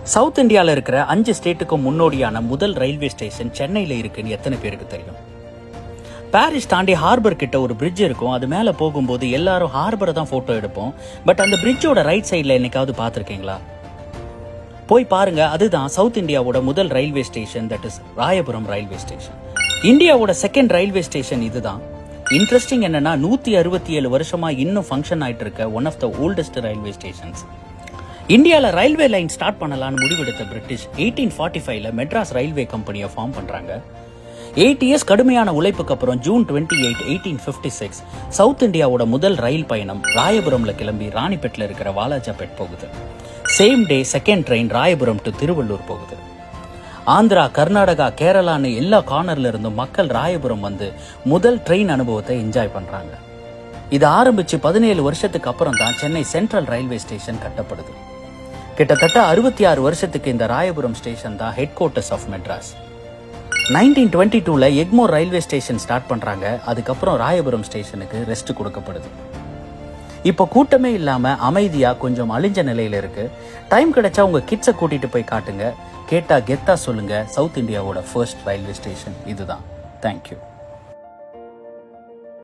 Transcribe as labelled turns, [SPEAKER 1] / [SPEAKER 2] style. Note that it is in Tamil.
[SPEAKER 1] சவுத் இந்தியாவில் இருக்கிற அஞ்சு ஸ்டேட்டுக்கும் முன்னோடியான முதல் ரயில்வே ஸ்டேஷன் சென்னையில் இருக்குன்னு எத்தனை பேருக்கு தெரியும் பாரிஸ் தாண்டி ஹார்பர் கிட்ட ஒரு பிரிட்ஜ் இருக்கும் அது மேலே போகும்போது எல்லாரும் ஹார்பரை தான் ஃபோட்டோ எடுப்போம் பட் அந்த பிரிட்ஜோட ரைட் சைடில் என்னைக்காவது பார்த்துருக்கீங்களா போய் பாருங்க அதுதான் சவுத் இந்தியாவோட முதல் railway station that is Royapuram railway station இந்தியாவோட செகண்ட் ரயில்வே ஸ்டேஷன் இதுதான் இன்ட்ரெஸ்டிங் என்னன்னா நூத்தி அறுபத்தி ஏழு வருஷமா இன்னும் ஃபங்க்ஷன் ஆயிட்டு இருக்க one of the oldest railway stations இந்தியாவில் ரயில்வே லைன் ஸ்டார்ட் பண்ணலாம்னு முடிவெடுத்த பிரிட்டிஷ் எயிட்டீன் ஃபார்ட்டி ஃபைவ்ல மெட்ராஸ் ரயில்வே கம்பெனியை ஃபார்ம் பண்றாங்க எயிட் இயர்ஸ் கடுமையான உழைப்புக்கு அப்புறம் June twenty eight eighteen fifty six south இந்தியாவோட முதல் ரயில் பயணம் ராயபுரம்ல கிளம்பி ராணிப்பேட்டில் இருக்கிற வாலாஜாபேட் போகுது same day second train Royapuram to Tiruvallur போகுது ஆந்திரா கர்நாடகா கேரளான்னு எல்லா கார்னர்ல இருந்தும் மக்கள் ராயபுரம் வந்து முதல் ட்ரெயின் அனுபவத்தை என்ஜாய் பண்றாங்க இது ஆரம்பிச்சு பதினேழு வருஷத்துக்கு அப்புறம் தான் சென்னை சென்ட்ரல் ரயில்வே ஸ்டேஷன் கட்டப்படுது கிட்டத்தட்ட அறுபத்தி ஆறு வருஷத்துக்கு இந்த ராயபுரம் ஸ்டேஷன் தான் headquarters of Madras nineteen twenty டூவில் எக்மோர் ரயில்வே ஸ்டேஷன் ஸ்டார்ட் பண்ணுறாங்க அதுக்கப்புறம் ராயபுரம் ஸ்டேஷனுக்கு ரெஸ்ட் கொடுக்கப்படுது இப்போ கூட்டமே இல்லாம அமைதியா கொஞ்சம் அழிஞ்ச நிலையில இருக்கு டைம் கிடைச்சா உங்க கிட்ஸை கூட்டிட்டு போய் காட்டுங்க கேட்டா கெத்தா சொல்லுங்க சவுத் இந்தியாவோட ஃபர்ஸ்ட் ரயில்வே ஸ்டேஷன் இதுதான் தேங்க்யூ